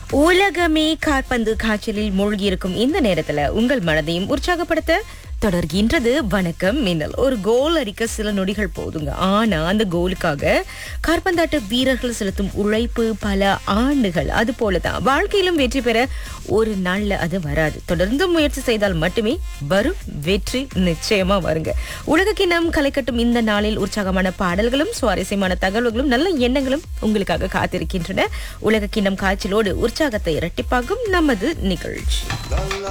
உலகமே காற்பந்து காய்ச்சலில் மூழ்கியிருக்கும் இந்த நேரத்துல உங்கள் மனதையும் உற்சாகப்படுத்த தொடர்கின்றது வணக்கம் மின்னல் ஒரு கோல் அடிக்க சில நொடிகள் போதுங்க ஆனா அந்த கோலுக்காக காற்பந்தாட்ட வீரர்கள் செலுத்தும் உழைப்பு பல ஆண்டுகள் அது போலதான் வாழ்க்கையிலும் வெற்றி பெற ஒரு நாள்ல அது வராது தொடர்ந்து முயற்சி செய்தால் மட்டுமே வரும் வெற்றி நிச்சயமா வருங்க உலகக்கிண்ணம் கலைக்கட்டும் இந்த நாளில் உற்சாகமான பாடல்களும் சுவாரஸ்யமான தகவல்களும் நல்ல எண்ணங்களும் உங்களுக்காக காத்திருக்கின்றன உலகக்கிண்ணம் காய்ச்சலோடு உற்சாகத்தை இரட்டிப்பாகும் நமது நிகழ்ச்சி